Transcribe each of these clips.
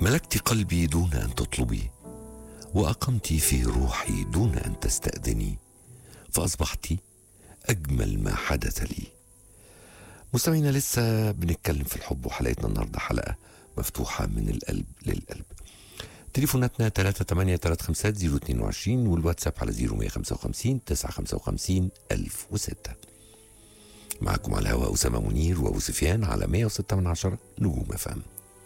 ملكت قلبي دون ان تطلبي واقمت في روحي دون ان تستاذني فاصبحت اجمل ما حدث لي مستمعينا لسه بنتكلم في الحب وحلقتنا النهارده حلقه مفتوحه من القلب للقلب تليفوناتنا 383 022 والواتساب على 0155 955 1006 معكم على الهواء أسامة منير وأبو سفيان على 106 من عشرة نجوم فهم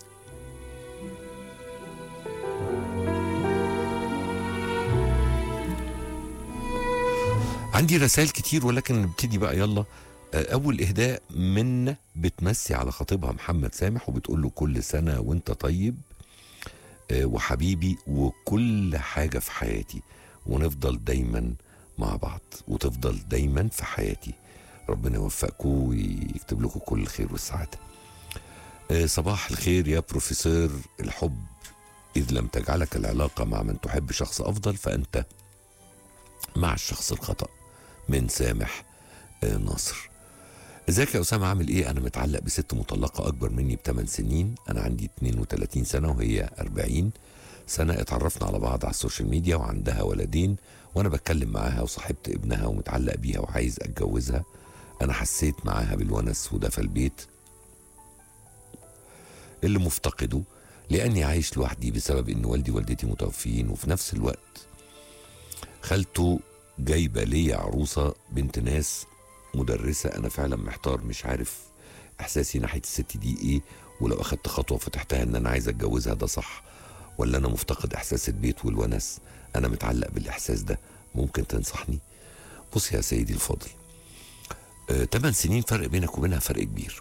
عندي رسائل كتير ولكن نبتدي بقى يلا آه، أول إهداء من بتمسي على خطيبها محمد سامح وبتقول له كل سنة وأنت طيب آه، وحبيبي وكل حاجة في حياتي ونفضل دايما مع بعض وتفضل دايما في حياتي ربنا يوفقكم ويكتب لكم كل الخير والسعادة آه، صباح الخير يا بروفيسور الحب إذ لم تجعلك العلاقة مع من تحب شخص أفضل فأنت مع الشخص الخطأ من سامح آه، ناصر ازيك يا اسامه عامل ايه انا متعلق بست مطلقه اكبر مني بثمان سنين انا عندي 32 سنه وهي 40 سنه اتعرفنا على بعض على السوشيال ميديا وعندها ولدين وانا بتكلم معاها وصاحبت ابنها ومتعلق بيها وعايز اتجوزها انا حسيت معاها بالونس وده في البيت اللي مفتقده لاني عايش لوحدي بسبب ان والدي ووالدتي متوفيين وفي نفس الوقت خالته جايبه ليا عروسه بنت ناس مدرسه انا فعلا محتار مش عارف احساسي ناحيه الست دي ايه ولو اخدت خطوه فتحتها ان انا عايز اتجوزها ده صح ولا انا مفتقد احساس البيت والونس انا متعلق بالاحساس ده ممكن تنصحني بص يا سيدي الفاضل آه، 8 سنين فرق بينك وبينها فرق كبير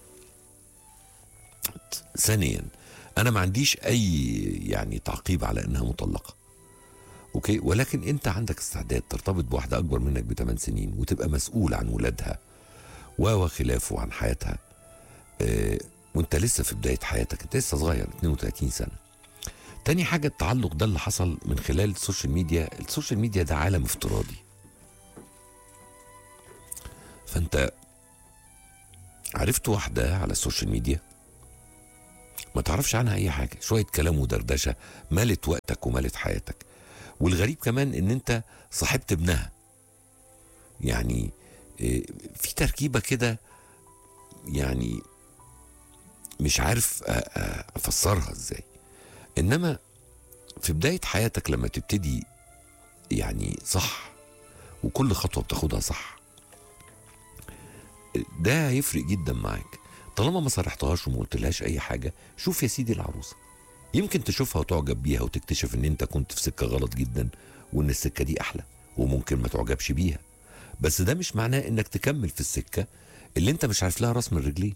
ثانيا انا ما عنديش اي يعني تعقيب على انها مطلقه اوكي ولكن انت عندك استعداد ترتبط بواحده اكبر منك بثمان سنين وتبقى مسؤول عن ولادها و وخلافه عن حياتها آه وانت لسه في بدايه حياتك انت لسه صغير 32 سنه تاني حاجه التعلق ده اللي حصل من خلال السوشيال ميديا السوشيال ميديا ده عالم افتراضي فانت عرفت واحده على السوشيال ميديا ما تعرفش عنها اي حاجه شويه كلام ودردشه مالت وقتك ومالت حياتك والغريب كمان ان انت صاحبت ابنها يعني إيه، في تركيبه كده يعني مش عارف أ- أ- افسرها ازاي انما في بدايه حياتك لما تبتدي يعني صح وكل خطوه بتاخدها صح ده هيفرق جدا معاك طالما ما صرحتهاش وما قلتلهاش اي حاجه شوف يا سيدي العروسه يمكن تشوفها وتعجب بيها وتكتشف ان انت كنت في سكه غلط جدا وان السكه دي احلى وممكن ما تعجبش بيها بس ده مش معناه انك تكمل في السكه اللي انت مش عارف لها راس من رجلين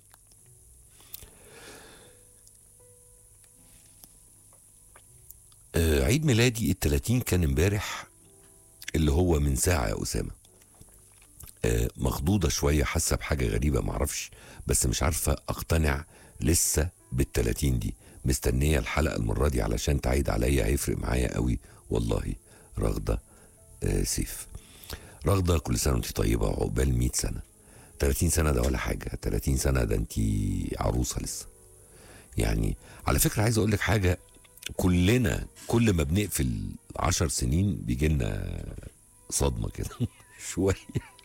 آه، عيد ميلادي ال 30 كان امبارح اللي هو من ساعه يا اسامه آه، مخضوضه شويه حاسه بحاجه غريبه معرفش بس مش عارفه اقتنع لسه بال 30 دي مستنيه الحلقه المره دي علشان تعيد عليا هيفرق معايا قوي والله رغده آه، سيف رغده كل سنه وانت طيبه عقبال 100 سنه 30 سنه ده ولا حاجه 30 سنه ده انت عروسه لسه يعني على فكره عايز اقول لك حاجه كلنا كل ما بنقفل 10 سنين بيجي لنا صدمه كده شويه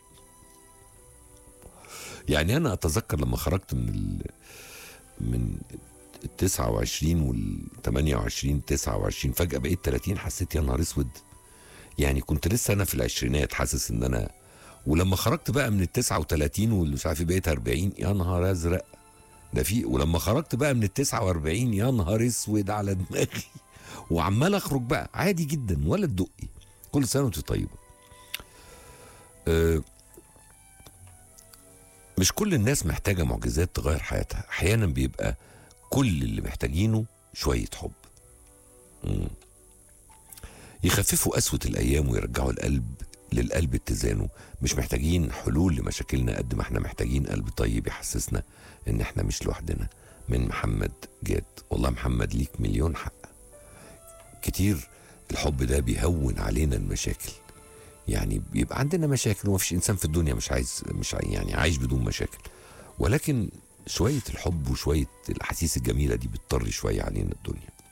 يعني انا اتذكر لما خرجت من ال من ال 29 وال 28 29 فجاه بقيت 30 حسيت يا نهار اسود يعني كنت لسه انا في العشرينات حاسس ان انا ولما خرجت بقى من ال 39 واللي مش عارف إيه بقيت 40 يا نهار ازرق ده في ولما خرجت بقى من ال 49 يا نهار اسود على دماغي وعمال اخرج بقى عادي جدا ولا تدقي كل سنه وانت طيبه أه مش كل الناس محتاجه معجزات تغير حياتها احيانا بيبقى كل اللي محتاجينه شويه حب مم. يخففوا قسوه الايام ويرجعوا القلب للقلب اتزانه مش محتاجين حلول لمشاكلنا قد ما احنا محتاجين قلب طيب يحسسنا ان احنا مش لوحدنا من محمد جاد والله محمد ليك مليون حق كتير الحب ده بيهون علينا المشاكل يعني بيبقى عندنا مشاكل ومفيش انسان في الدنيا مش عايز مش عاي- يعني عايش بدون مشاكل ولكن شويه الحب وشويه الاحاسيس الجميله دي بتطري شويه علينا الدنيا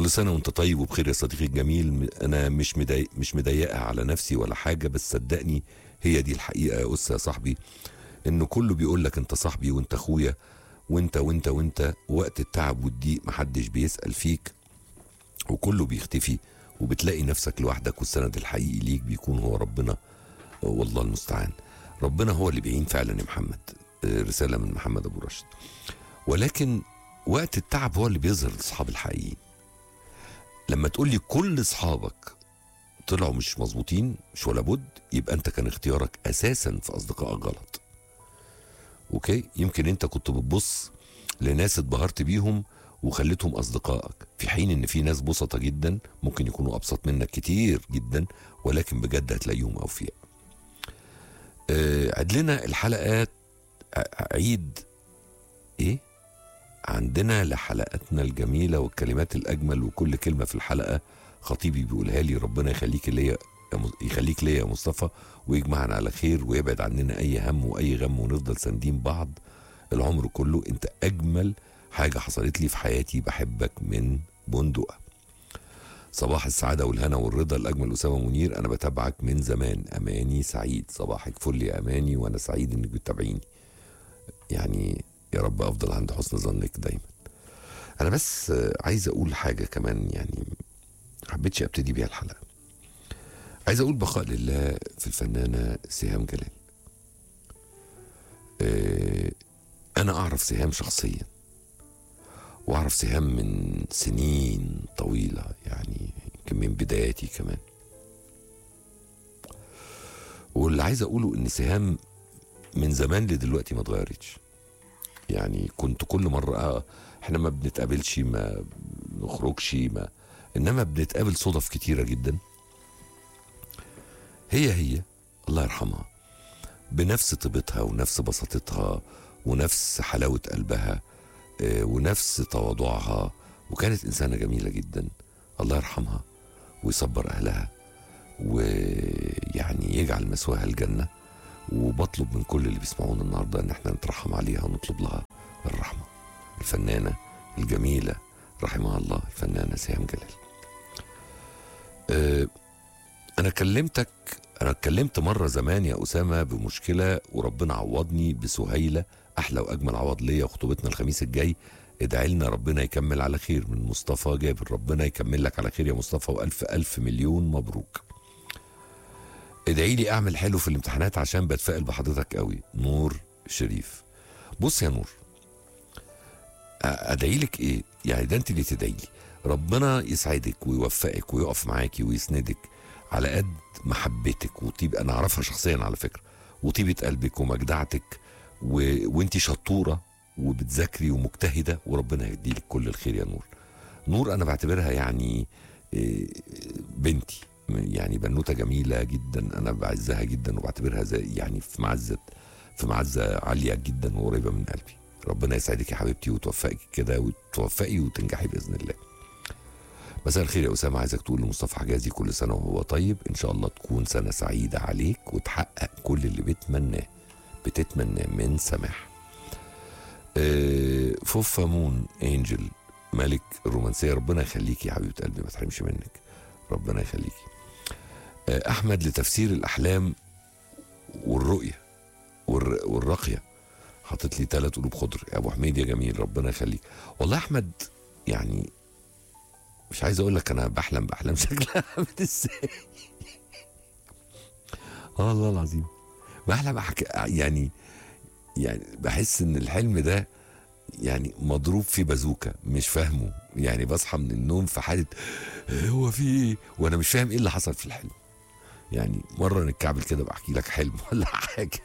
كل سنه وانت طيب وبخير يا صديقي الجميل م- انا مش مضايق مش مضايقها على نفسي ولا حاجه بس صدقني هي دي الحقيقه يا اس يا صاحبي انه كله بيقول لك انت صاحبي وانت اخويا وانت وانت وانت وقت التعب والضيق محدش بيسال فيك وكله بيختفي وبتلاقي نفسك لوحدك والسند الحقيقي ليك بيكون هو ربنا والله المستعان ربنا هو اللي بيعين فعلا يا محمد آه، رساله من محمد ابو راشد ولكن وقت التعب هو اللي بيظهر الاصحاب الحقيقيين لما تقول لي كل اصحابك طلعوا مش مظبوطين مش ولا بد يبقى انت كان اختيارك اساسا في اصدقائك غلط اوكي يمكن انت كنت بتبص لناس اتبهرت بيهم وخليتهم اصدقائك في حين ان في ناس بسطة جدا ممكن يكونوا ابسط منك كتير جدا ولكن بجد هتلاقيهم اوفياء آه، عد لنا الحلقات ع- عيد ايه عندنا لحلقتنا الجميلة والكلمات الأجمل وكل كلمة في الحلقة خطيبي بيقولها لي ربنا يخليك ليا يا مص- يخليك ليا يا مصطفى ويجمعنا على خير ويبعد عننا أي هم وأي غم ونفضل ساندين بعض العمر كله أنت أجمل حاجة حصلت لي في حياتي بحبك من بندقة صباح السعادة والهنا والرضا الأجمل أسامة منير أنا بتابعك من زمان أماني سعيد صباحك فل يا أماني وأنا سعيد إنك بتتابعيني يعني يا رب افضل عند حسن ظنك دايما انا بس آه، عايز اقول حاجه كمان يعني حبيتش ابتدي بيها الحلقه عايز اقول بقاء لله في الفنانه سهام جلال آه، انا اعرف سهام شخصيا واعرف سهام من سنين طويله يعني يمكن من بداياتي كمان واللي عايز اقوله ان سهام من زمان لدلوقتي ما اتغيرتش يعني كنت كل مرة آه احنا ما بنتقابلش ما بنخرجش ما انما بنتقابل صدف كتيرة جدا هي هي الله يرحمها بنفس طيبتها ونفس بساطتها ونفس حلاوة قلبها آه، ونفس تواضعها وكانت إنسانة جميلة جدا الله يرحمها ويصبر أهلها ويعني يجعل مثواها الجنة وبطلب من كل اللي بيسمعونا النهارده ان احنا نترحم عليها ونطلب لها الرحمه الفنانه الجميله رحمها الله الفنانه سهام جلال أه انا كلمتك انا اتكلمت مره زمان يا اسامه بمشكله وربنا عوضني بسهيله احلى واجمل عوض ليا وخطوبتنا الخميس الجاي ادعي لنا ربنا يكمل على خير من مصطفى جابر ربنا يكمل لك على خير يا مصطفى والف الف مليون مبروك ادعي لي اعمل حلو في الامتحانات عشان بتفائل بحضرتك قوي نور شريف بص يا نور أ- ادعي لك ايه يعني ده انت اللي تدعي لي ربنا يسعدك ويوفقك ويقف معاكي ويسندك على قد محبتك وطيب انا اعرفها شخصيا على فكره وطيبه قلبك ومجدعتك و... وانت شطوره وبتذاكري ومجتهده وربنا يهديلك كل الخير يا نور نور انا بعتبرها يعني إيه، بنتي يعني بنوته جميله جدا انا بعزها جدا وبعتبرها زي يعني في معزه في معزه عاليه جدا وقريبه من قلبي ربنا يسعدك يا حبيبتي وتوفقك كده وتوفقي وتنجحي باذن الله مساء الخير يا اسامه عايزك تقول لمصطفى حجازي كل سنه وهو طيب ان شاء الله تكون سنه سعيده عليك وتحقق كل اللي بتمناه بتتمناه من سماح آه، فوفا مون انجل ملك الرومانسيه ربنا يخليكي يا حبيبه قلبي ما تحرمش منك ربنا يخليكي آه، احمد لتفسير الاحلام والرؤيه والر- والرقيه حاطط لي ثلاث قلوب خضر يا ابو حميد يا جميل ربنا يخليك والله يا احمد يعني مش عايز اقول لك انا بحلم باحلام شكلها عامل ازاي اه والله العظيم بحلم أحك... يعني يعني بحس ان الحلم ده يعني مضروب في بازوكا مش فاهمه يعني بصحى من النوم في حاله هو في ايه وانا مش فاهم ايه اللي حصل في الحلم يعني مره نتكعبل كده بحكي لك حلم ولا حاجه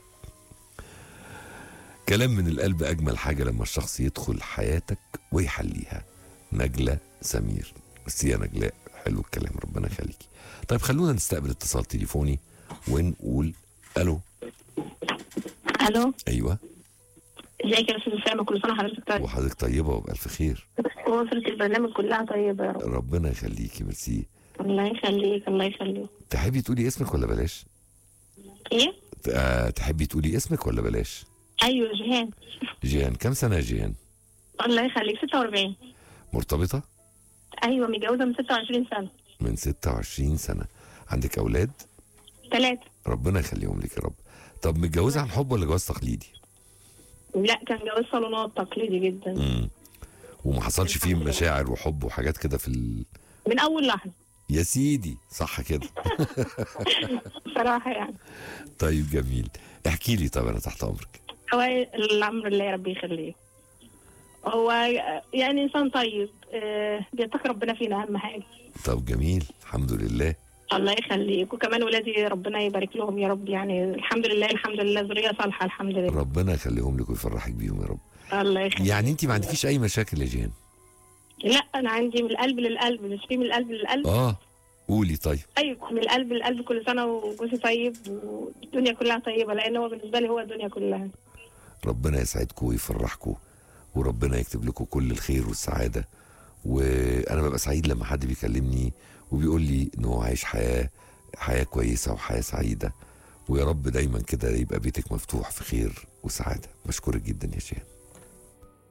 كلام من القلب اجمل حاجه لما الشخص يدخل حياتك ويحليها نجله سمير بس يا نجلاء حلو الكلام ربنا يخليكي طيب خلونا نستقبل اتصال تليفوني ونقول الو الو ايوه ازيك يا استاذ اسامه كل سنه وحضرتك طيب وحضرتك طيبه وبالف خير واسره البرنامج كلها طيبه يا رب ربنا يخليكي ميرسي الله يخليك الله يخليك تحبي تقولي اسمك ولا بلاش ايه آه، تحبي تقولي اسمك ولا بلاش ايوه جيهان جيهان كم سنه يا جيهان الله يخليك 46 مرتبطه ايوه متجوزه من 26 سنه من 26 سنه عندك اولاد ثلاثه ربنا يخليهم لك يا رب طب متجوزه عن حب ولا جواز تقليدي لا كان جواز صالونات تقليدي جدا امم وما حصلش فيه مشاعر وحب وحاجات كده في ال... من اول لحظه يا سيدي صح كده بصراحه يعني طيب جميل احكي لي طب انا تحت امرك هو الامر الله يا رب يخليه هو يعني انسان طيب آه، بيتقي ربنا فينا اهم حاجه طب جميل الحمد لله الله يخليك وكمان ولادي ربنا يبارك لهم يا رب يعني الحمد لله الحمد لله ذريه صالحه الحمد لله ربنا يخليهم لك ويفرحك بيهم يا رب الله يخليك يعني انت ما عندكيش اي مشاكل يا جيهان لا انا عندي من القلب للقلب مش في من القلب للقلب اه قولي طيب طيب من القلب للقلب كل سنه وجوزي طيب والدنيا كلها طيبه لان هو بالنسبه لي هو الدنيا كلها ربنا يسعدكم ويفرحكم وربنا يكتب لكم كل الخير والسعاده وانا ببقى سعيد لما حد بيكلمني وبيقول لي ان هو عايش حياه حياه كويسه وحياه سعيده ويا رب دايما كده يبقى بيتك مفتوح في خير وسعاده بشكرك جدا يا شيخ